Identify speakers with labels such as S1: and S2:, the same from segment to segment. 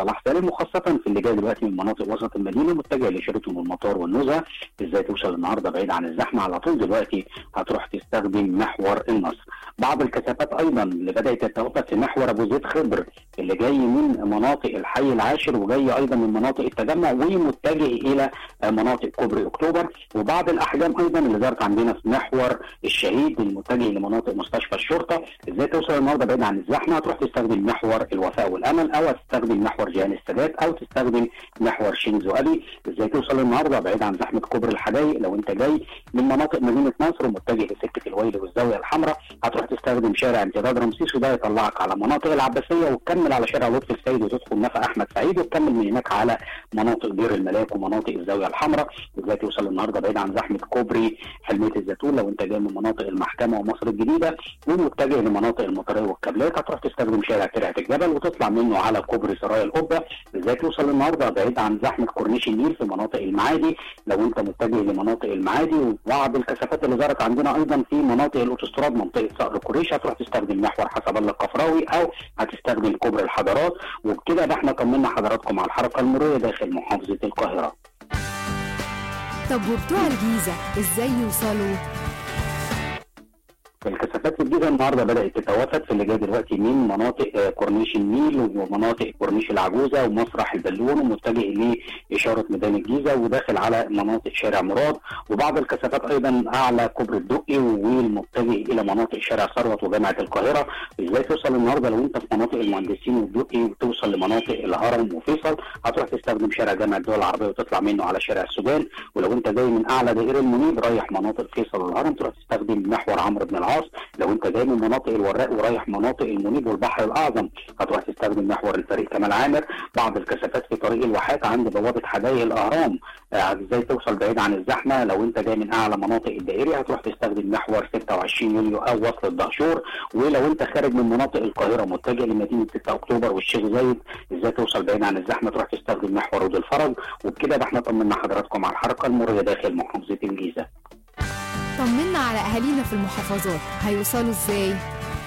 S1: صلاح سالم وخاصه في اللي جاي دلوقتي من مناطق وسط المدينه متجه لشيراتون والمطار والنزهه ازاي توصل النهارده بعيد عن الزحمه على طول دلوقتي هتروح تستخدم محور النصر بعض الكثافات ايضا اللي بدات تتوقف في محور ابو زيد خضر اللي جاي من مناطق الحي العاشر وجاي ايضا من مناطق التجمع ومتجه الى مناطق كوبري اكتوبر وبعض الاحجام ايضا اللي ظهرت عندنا في محور الشهيد المتجه لمناطق مستشفى الشرطه ازاي توصل النهارده بعيد عن الزحمه تروح تستخدم محور الوفاء والامل او تستخدم محور جهان السادات او تستخدم محور شينزو ابي ازاي توصل النهارده بعيد عن زحمه كوبري الحدائق لو انت جاي من مناطق مدينه نصر ومتجه لسكه الويل والزاويه الحمراء هتروح تستخدم شارع امتداد رمسيس وده يطلعك على مناطق العباسيه وتكمل على شارع لطفي السيد وتدخل نفق احمد سعيد وتكمل من هناك على مناطق دير الملاك ومناطق الزاويه الحمراء ازاي توصل النهارده بعيد عن زحمه كوبري حلميه الزيتون لو انت جاي من مناطق المحكمه ومصر الجديده ومتجه لمناطق المطريه والكابلات هتروح تستخدم شارع ترعه الجبل وتطلع منه على كوبري سرايا القبه ازاي توصل النهارده بعيد عن زحمه كورنيش النيل في مناطق المعادي لو انت متجه لمناطق المعادي وبعض الكثافات اللي ظهرت عندنا ايضا في مناطق الاوتوستراد منطقه صقر قريش هتروح تستخدم محور حسب الله القفراوي او هتستخدم كوبري الحضارات وبكده ده احنا طمنا حضراتكم على الحركه المروريه داخل محافظه القاهره
S2: طب وبتوع الجيزة ازاي يوصلوا؟
S1: الكثافات في الجيزه النهارده بدات تتوافد في اللي جاي دلوقتي من مناطق آه، كورنيش النيل ومناطق كورنيش العجوزه ومسرح البالون ومتجه لاشاره ميدان الجيزه وداخل على مناطق شارع مراد وبعض الكثافات ايضا اعلى كوبري الدقي والمتجه الى مناطق شارع ثروت وجامعه القاهره ازاي توصل النهارده لو انت في مناطق المهندسين والدقي وتوصل لمناطق الهرم وفيصل هتروح تستخدم شارع جامعه الدول العربيه وتطلع منه على شارع السودان ولو انت جاي من اعلى دائري المنيب رايح مناطق فيصل والهرم تروح تستخدم محور عمرو بن العاص لو انت جاي من مناطق الوراق ورايح مناطق المنيب والبحر الاعظم هتروح تستخدم محور الفريق كمال عامر بعض الكثافات في طريق الواحات عند بوابه حدائق الاهرام آه، ازاي توصل بعيد عن الزحمه لو انت جاي من اعلى مناطق الدائري هتروح تستخدم محور 26 يوليو او وصل الدهشور ولو انت خارج من مناطق القاهره متجه لمدينه 6 اكتوبر والشيخ زايد ازاي توصل بعيد عن الزحمه تروح تستخدم محور رود الفرج وبكده ده احنا طمنا حضراتكم على الحركه المروريه داخل محافظه الجيزه
S2: طمنا على اهالينا في المحافظات هيوصلوا ازاي؟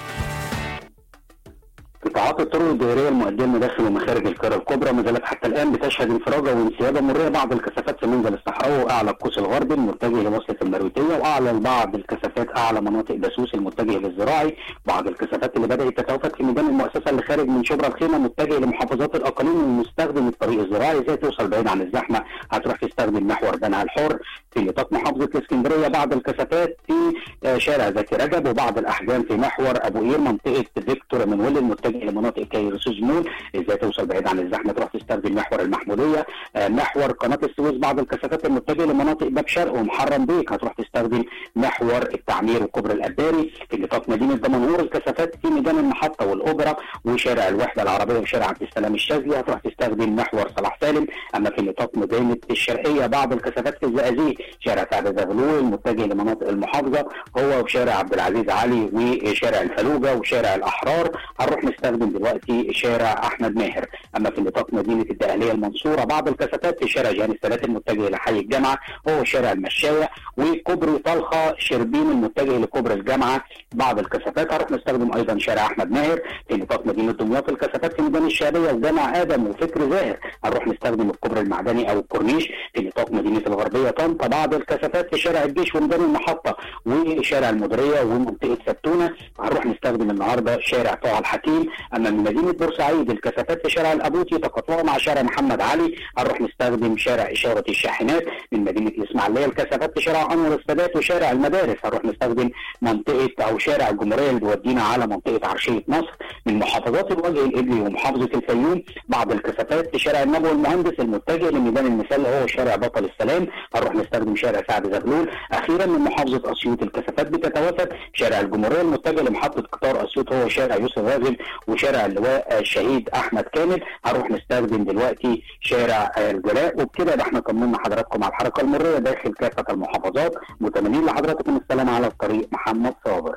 S1: قطاعات الطرق الدائريه المؤديه داخل ومخارج القاهره الكبرى ما زالت حتى الان بتشهد انفراجه وانسيابه مريه بعض الكثافات في منزل الصحراوي واعلى القوس الغربي المتجه لوصله المروتيه واعلى بعض الكثافات اعلى مناطق داسوس المتجه للزراعي بعض الكثافات اللي بدات تتوافد في ميدان المؤسسه اللي خارج من شبرا الخيمه متجه لمحافظات الاقاليم المستخدم الطريق الزراعي ازاي توصل بعيد عن الزحمه هتروح تستخدم محور بنها الحر في نطاق محافظه الاسكندريه بعض الكثافات في آه، شارع زكي رجب وبعض الاحجام في محور ابو قير منطقه فيكتور منويل المتجه لمناطق كايروسوس مول ازاي توصل بعيد عن الزحمه تروح تستخدم محور المحموديه آه، محور قناه السويس بعض الكثافات المتجهه لمناطق باب شرق ومحرم بيك هتروح تستخدم محور التعمير وكوبري الاباري في نطاق مدينه دمنهور الكثافات في ميدان المحطه والاوبرا وشارع الوحده العربيه وشارع عبد السلام الشاذلي هتروح تستخدم محور صلاح سالم اما في نطاق مدينه الشرقيه بعض الكثافات في الزقازيق شارع سعد زغلول المتجه لمناطق المحافظه هو وشارع عبد العزيز علي وشارع الفلوجه وشارع الاحرار هنروح نستخدم دلوقتي شارع احمد ماهر اما في نطاق مدينه الدقهليه المنصوره بعض الكثافات في شارع جهان السادات المتجه لحي الجامعه هو شارع المشايه وكوبري طلخه شربين المتجه لكوبري الجامعه بعض الكثافات هنروح نستخدم ايضا شارع احمد ماهر في نطاق مدينه دمياط الكثافات في ميدان الشهريه وجامع ادم وفكر زاهر هنروح نستخدم الكوبري المعدني او الكورنيش في نطاق مدينه الغربيه طنطا بعض الكثافات في شارع الجيش وميدان المحطه وشارع المديريه ومنطقه ستونه هنروح نستخدم النهارده شارع طه الحكيم اما من مدينه بورسعيد الكثافات في شارع الابوتي تقاطعه مع شارع محمد علي هنروح نستخدم شارع اشاره الشاحنات من مدينه الاسماعيليه الكثافات في شارع انور السادات وشارع المدارس هنروح نستخدم منطقه او شارع الجمهوريه اللي بيودينا على منطقه عرشيه مصر من محافظات الوجه الابلي ومحافظه الفيوم بعض الكثافات في شارع النبوي المهندس المتجه لميدان المثال هو شارع بطل السلام هنروح نستخدم شارع سعد زغلول اخيرا من محافظه اسيوط الكثافات بتتوافد شارع الجمهوريه المتجه لمحطه قطار اسيوط هو شارع يوسف غازل وشارع اللواء الشهيد احمد كامل هنروح نستخدم دلوقتي شارع الجلاء وبكده ده احنا طمنا حضراتكم على الحركه المريه داخل كافه المحافظات متمنين لحضراتكم السلام على الطريق محمد صابر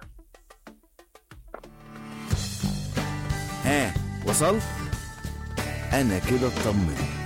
S3: ها وصلت انا كده اطمنت